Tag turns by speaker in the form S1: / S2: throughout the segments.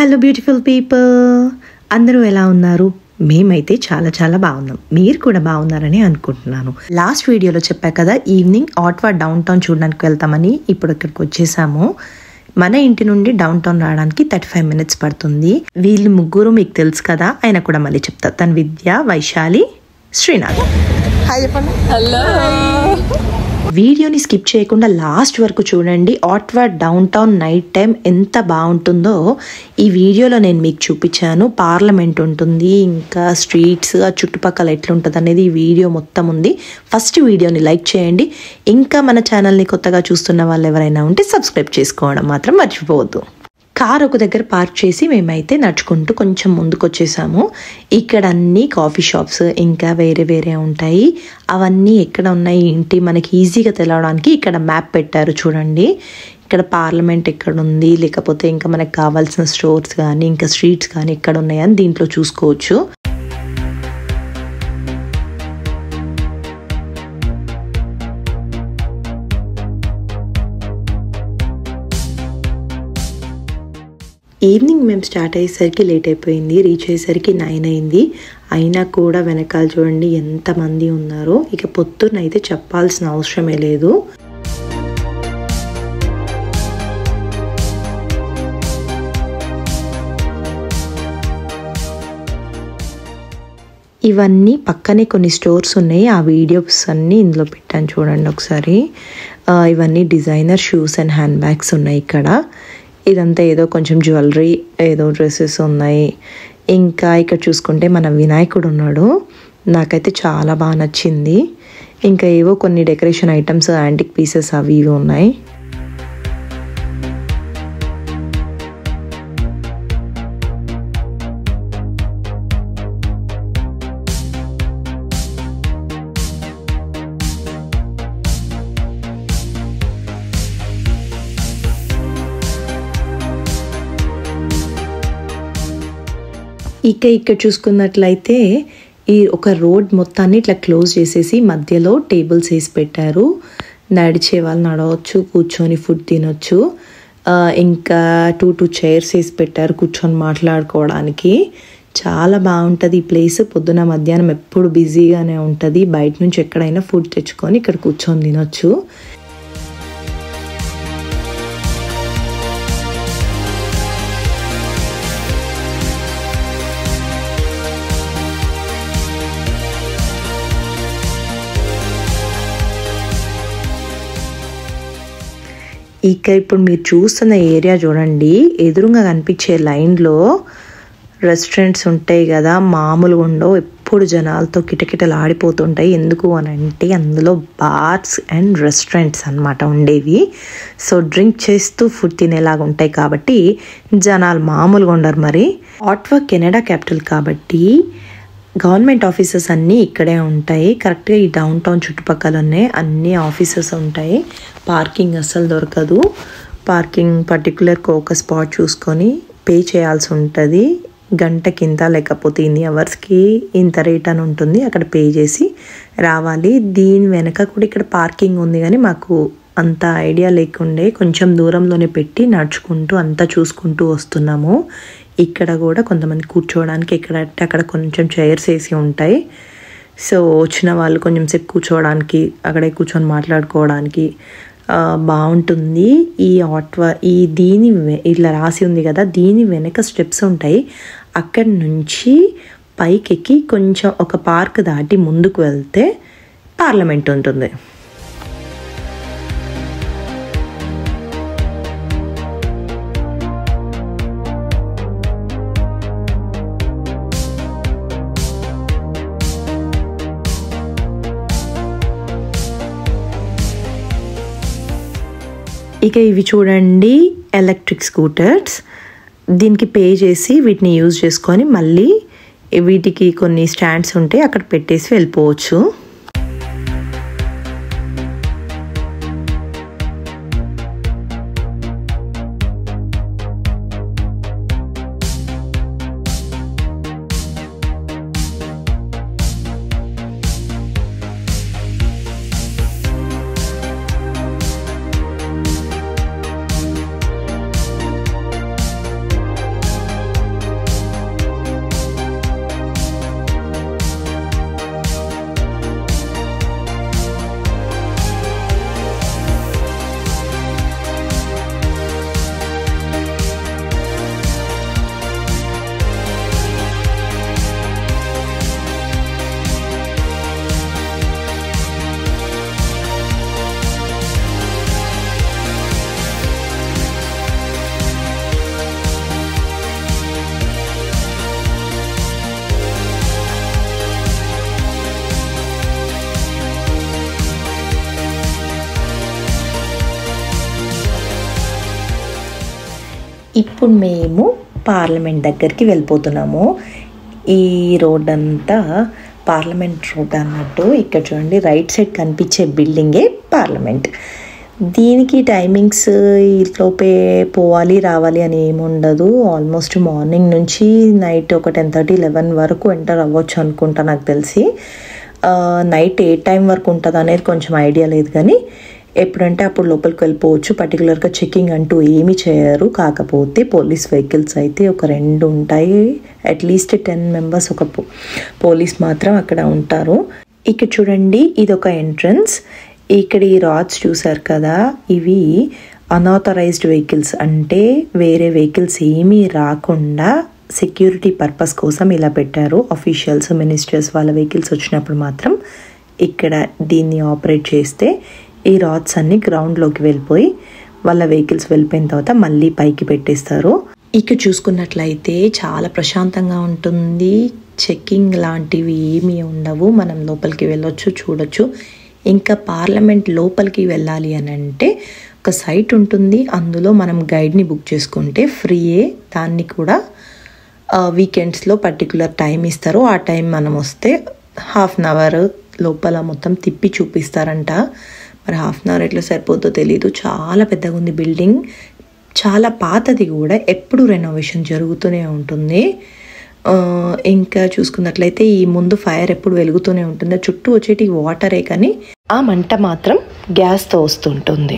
S1: hello beautiful people అందరూ ఎలా ఉన్నారు మేమైతే చాలా చాలా బాగున్నాం మీరు కూడా బాగున్నారని అనుకుంటున్నాను లాస్ట్ వీడియోలో చెప్పా కదా ఈవినింగ్ ఆట్వా డౌన్ టౌన్ చూడడానికి వెళ్తామని ఇప్పుడు ఇక్కడికి వచ్చేసాము మన ఇంటి నుండి డౌన్ టౌన్ రావడానికి థర్టీ ఫైవ్ మినిట్స్ పడుతుంది వీళ్ళు ముగ్గురు మీకు తెలుసు కదా ఆయన కూడా మళ్ళీ చెప్తా తన విద్య వైశాలి శ్రీనాథ్
S2: హాయ్ చెప్పండి
S1: వీడియోని స్కిప్ చేయకుండా లాస్ట్ వరకు చూడండి Ottawa downtown night time ఎంత బాగుంటుందో ఈ వీడియోలో నేను మీకు చూపించాను పార్లమెంట్ ఉంటుంది ఇంకా స్ట్రీట్స్ ఆ చుట్టుపక్కల ఎట్లుంటుంది అనేది ఈ వీడియో మొత్తం ఉంది ఫస్ట్ వీడియోని లైక్ చేయండి ఇంకా మన ఛానల్ని కొత్తగా చూస్తున్న వాళ్ళు ఎవరైనా ఉంటే సబ్స్క్రైబ్ చేసుకోవడం మాత్రం మర్చిపోవద్దు కార్ ఒక దగ్గర పార్క్ చేసి మేమైతే నడుచుకుంటూ కొంచెం ముందుకు వచ్చేసాము ఇక్కడ అన్ని కాఫీ షాప్స్ ఇంకా వేరే వేరే ఉంటాయి అవన్నీ ఎక్కడ ఉన్నాయి ఏంటి మనకి ఈజీగా తెలవడానికి ఇక్కడ మ్యాప్ పెట్టారు చూడండి ఇక్కడ పార్లమెంట్ ఎక్కడ ఉంది లేకపోతే ఇంకా మనకు కావాల్సిన స్టోర్స్ కానీ ఇంకా స్ట్రీట్స్ కానీ ఎక్కడ ఉన్నాయని దీంట్లో చూసుకోవచ్చు ఈవినింగ్ మేము స్టార్ట్ అయ్యేసరికి లేట్ అయిపోయింది రీచ్ అయ్యేసరికి నైన్ అయింది అయినా కూడా వెనకాల చూడండి ఎంతమంది ఉన్నారో ఇక పొద్దున్న అయితే చెప్పాల్సిన అవసరమే లేదు ఇవన్నీ పక్కనే కొన్ని స్టోర్స్ ఉన్నాయి ఆ వీడియోస్ అన్నీ ఇందులో పెట్టాను చూడండి ఒకసారి ఆ, ఇవన్నీ designer shoes and handbags ఉన్నాయి ఇక్కడ ఇదంతా ఏదో కొంచెం జ్యువెలరీ ఏదో డ్రెస్సెస్ ఉన్నాయి ఇంకా ఇక్కడ చూసుకుంటే మన వినాయకుడు ఉన్నాడు నాకైతే చాలా బాగా నచ్చింది ఇంకా ఏవో కొన్ని డెకరేషన్ ఐటమ్స్ యాంటిక్ పీసెస్ అవి ఇవి ఉన్నాయి ఇక ఇక్కడ చూసుకున్నట్లయితే ఈ ఒక రోడ్ మొత్తాన్ని ఇట్లా క్లోజ్ చేసేసి మధ్యలో టేబుల్స్ వేసి పెట్టారు నడిచే వాళ్ళు నడవచ్చు కూర్చొని ఫుడ్ తినొచ్చు ఆ, ఇంకా టూ టూ చైర్స్ వేసి పెట్టారు కూర్చొని మాట్లాడుకోవడానికి చాలా బాగుంటుంది ఈ ప్లేస్ పొద్దున మధ్యాహ్నం ఎప్పుడు బిజీగానే ఉంటుంది బయట నుంచి ఎక్కడైనా ఫుడ్ తెచ్చుకొని ఇక్కడ కూర్చొని తినొచ్చు ఇక ఇప్పుడు మీరు చూస్తున్న ఏరియా చూడండి ఎదురుగా కనిపించే లైన్లో రెస్టారెంట్స్ ఉంటాయి కదా మామూలుగా ఉండవు ఎప్పుడు జనాలతో కిటకిటలు ఆడిపోతుంటాయి ఎందుకు అని అంటే అందులో బార్స్ అండ్ రెస్టారెంట్స్ అన్నమాట ఉండేవి సో డ్రింక్ చేస్తూ ఫుడ్ తినేలాగా ఉంటాయి కాబట్టి జనాలు మామూలుగా ఉండరు మరి ఆట్వా కెనడా క్యాపిటల్ కాబట్టి గవర్నమెంట్ ఆఫీసెస్ అన్నీ ఇక్కడే ఉంటాయి కరెక్ట్గా ఈ డౌన్ టౌన్ చుట్టుపక్కలనే అన్ని ఆఫీసెస్ ఉంటాయి పార్కింగ్ అస్సలు దొరకదు పార్కింగ్ పర్టికులర్ ఒక స్పాట్ చూసుకొని పే చేయాల్సి ఉంటుంది గంట కింద లేకపోతే ఇన్ని అవర్స్కి ఇంత రేట్ అని ఉంటుంది అక్కడ పే చేసి రావాలి దీని వెనక కూడా ఇక్కడ పార్కింగ్ ఉంది కానీ మాకు అంత ఐడియా లేకుండే కొంచెం దూరంలోనే పెట్టి నడుచుకుంటూ అంతా చూసుకుంటూ వస్తున్నాము ఇక్కడ కూడా కొంతమంది కూర్చోవడానికి ఇక్కడ అంటే అక్కడ కొంచెం చైర్స్ వేసి ఉంటాయి సో వచ్చిన వాళ్ళు కొంచెం సేపు కూర్చోవడానికి అక్కడే కూర్చొని మాట్లాడుకోవడానికి ఆ, బాగుంటుంది ఈ ఆట్వా ఈ దీని వె- ఇట్లా రాసి ఉంది కదా దీని వెనక స్టెప్స్ ఉంటాయి అక్కడి నుంచి పైకెక్కి కొంచెం ఒక పార్క్ దాటి ముందుకు వెళ్తే పార్లమెంట్ ఉంటుంది ఇక ఇవి చూడండి ఎలక్ట్రిక్ స్కూటర్స్ దీనికి పే చేసి వీటిని యూజ్ చేసుకొని మళ్ళీ వీటికి కొన్ని స్టాండ్స్ ఉంటే అక్కడ పెట్టేసి వెళ్ళిపోవచ్చు ఇప్పుడు మేము పార్లమెంట్ దగ్గరికి వెళ్ళిపోతున్నాము ఈ రోడ్ అంతా పార్లమెంట్ రోడ్ అన్నట్టు ఇక్కడ చూడండి రైట్ సైడ్ కనిపించే బిల్డింగే పార్లమెంట్ దీనికి టైమింగ్స్ లోపే పోవాలి రావాలి అని ఏముండదు ఆల్మోస్ట్ మార్నింగ్ నుంచి నైట్ ఒక టెన్ థర్టీ లెవెన్ వరకు ఎంటర్ అవ్వచ్చు అనుకుంటా నాకు తెలిసి నైట్ ఏ టైం వరకు ఉంటుంది అనేది కొంచెం ఐడియా లేదు కానీ ఎప్పుడంటే అప్పుడు లోపలికి వెళ్ళిపోవచ్చు పర్టికులర్గా చెకింగ్ అంటూ ఏమీ చేయరు కాకపోతే పోలీస్ వెహికల్స్ అయితే ఒక రెండు ఉంటాయి అట్లీస్ట్ టెన్ మెంబర్స్ ఒక పోలీస్ మాత్రం అక్కడ ఉంటారు ఇక్కడ చూడండి ఇది ఒక ఎంట్రన్స్ ఇక్కడ ఈ రాడ్స్ చూసారు కదా ఇవి అనాథరైజ్డ్ వెహికల్స్ అంటే వేరే వెహికల్స్ ఏమీ రాకుండా సెక్యూరిటీ పర్పస్ కోసం ఇలా పెట్టారు అఫీషియల్స్ మినిస్టర్స్ వాళ్ళ వెహికల్స్ వచ్చినప్పుడు మాత్రం ఇక్కడ దీన్ని ఆపరేట్ చేస్తే ఈ రాడ్స్ అన్ని గ్రౌండ్లోకి వెళ్ళిపోయి వాళ్ళ వెహికల్స్ వెళ్ళిపోయిన తర్వాత మళ్ళీ పైకి పెట్టేస్తారు ఇక్కడ చూసుకున్నట్లయితే చాలా ప్రశాంతంగా ఉంటుంది చెక్కింగ్ లాంటివి ఏమీ ఉండవు మనం లోపలికి వెళ్ళొచ్చు చూడొచ్చు ఇంకా పార్లమెంట్ లోపలికి వెళ్ళాలి అని అంటే ఒక సైట్ ఉంటుంది అందులో మనం గైడ్ని బుక్ చేసుకుంటే ఫ్రీయే దాన్ని కూడా వీకెండ్స్లో పర్టికులర్ టైం ఇస్తారు ఆ టైం మనం వస్తే హాఫ్ అన్ అవర్ లోపల మొత్తం తిప్పి చూపిస్తారంట మరి హాఫ్ అన్ అవర్ ఎట్లా సరిపోతుందో తెలియదు చాలా పెద్దగా ఉంది బిల్డింగ్ చాలా పాతది కూడా ఎప్పుడు రెనోవేషన్ జరుగుతూనే ఉంటుంది ఇంకా చూసుకున్నట్లయితే ఈ ముందు ఫైర్ ఎప్పుడు వెలుగుతూనే ఉంటుంది చుట్టూ వచ్చేటి వాటరే కానీ ఆ మంట మాత్రం గ్యాస్తో వస్తుంటుంది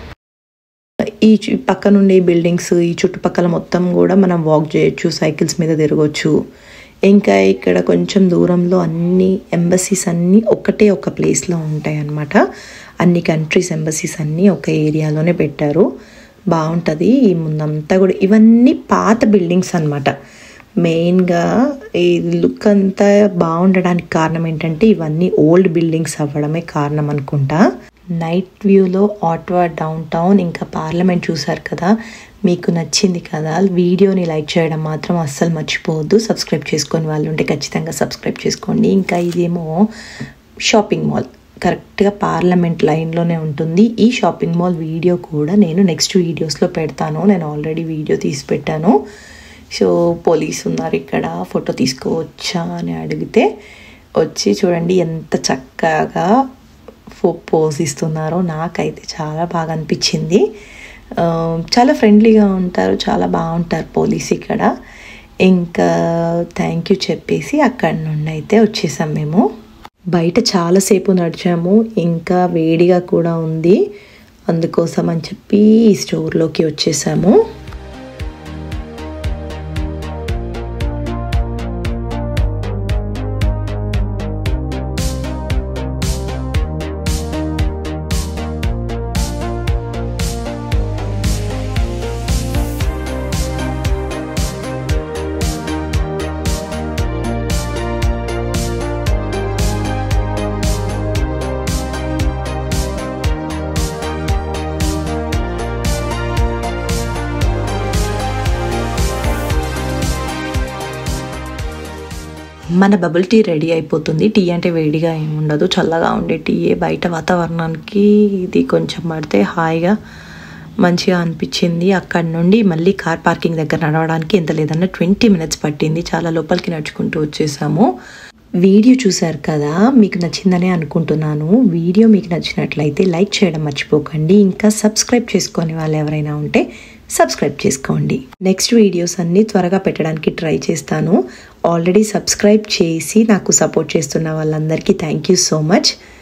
S1: ఈ పక్క నుండి బిల్డింగ్స్ ఈ చుట్టుపక్కల మొత్తం కూడా మనం వాక్ చేయొచ్చు సైకిల్స్ మీద తిరగచ్చు ఇంకా ఇక్కడ కొంచెం దూరంలో అన్ని ఎంబసీస్ అన్నీ ఒకటే ఒక ప్లేస్లో ఉంటాయి అన్నమాట అన్ని కంట్రీస్ ఎంబసీస్ అన్నీ ఒక ఏరియాలోనే పెట్టారు బాగుంటుంది ఈ ముందంతా కూడా ఇవన్నీ పాత బిల్డింగ్స్ అనమాట మెయిన్గా ఈ లుక్ అంతా బాగుండడానికి కారణం ఏంటంటే ఇవన్నీ ఓల్డ్ బిల్డింగ్స్ అవ్వడమే కారణం అనుకుంటా నైట్ వ్యూలో ఆట్వా డౌన్ టౌన్ ఇంకా పార్లమెంట్ చూసారు కదా మీకు నచ్చింది కదా వీడియోని లైక్ చేయడం మాత్రం అస్సలు మర్చిపోవద్దు సబ్స్క్రైబ్ చేసుకొని వాళ్ళు ఉంటే ఖచ్చితంగా సబ్స్క్రైబ్ చేసుకోండి ఇంకా ఇదేమో షాపింగ్ మాల్ కరెక్ట్గా పార్లమెంట్ లైన్లోనే ఉంటుంది ఈ షాపింగ్ మాల్ వీడియో కూడా నేను నెక్స్ట్ వీడియోస్లో పెడతాను నేను ఆల్రెడీ వీడియో తీసి పెట్టాను సో పోలీస్ ఉన్నారు ఇక్కడ ఫోటో తీసుకోవచ్చా అని అడిగితే వచ్చి చూడండి ఎంత చక్కగా ఫో పోజ్ ఇస్తున్నారో నాకైతే చాలా బాగా అనిపించింది చాలా ఫ్రెండ్లీగా ఉంటారు చాలా బాగుంటారు పోలీస్ ఇక్కడ ఇంకా థ్యాంక్ యూ చెప్పేసి అక్కడి నుండి అయితే వచ్చేసాం మేము బయట చాలాసేపు నడిచాము ఇంకా వేడిగా కూడా ఉంది అందుకోసం అని చెప్పి ఈ స్టోర్లోకి వచ్చేసాము మన బబుల్ టీ రెడీ అయిపోతుంది టీ అంటే వేడిగా ఏముండదు చల్లగా ఉండే టీయే బయట వాతావరణానికి ఇది కొంచెం పడితే హాయిగా మంచిగా అనిపించింది అక్కడ నుండి మళ్ళీ కార్ పార్కింగ్ దగ్గర నడవడానికి ఎంత లేదన్నా ట్వంటీ మినిట్స్ పట్టింది చాలా లోపలికి నడుచుకుంటూ వచ్చేసాము వీడియో చూసారు కదా మీకు నచ్చిందనే అనుకుంటున్నాను వీడియో మీకు నచ్చినట్లయితే లైక్ చేయడం మర్చిపోకండి ఇంకా సబ్స్క్రైబ్ చేసుకొని వాళ్ళు ఎవరైనా ఉంటే సబ్స్క్రైబ్ చేసుకోండి నెక్స్ట్ వీడియోస్ అన్నీ త్వరగా పెట్టడానికి ట్రై చేస్తాను ఆల్రెడీ సబ్స్క్రైబ్ చేసి నాకు సపోర్ట్ చేస్తున్న వాళ్ళందరికీ థ్యాంక్ యూ సో మచ్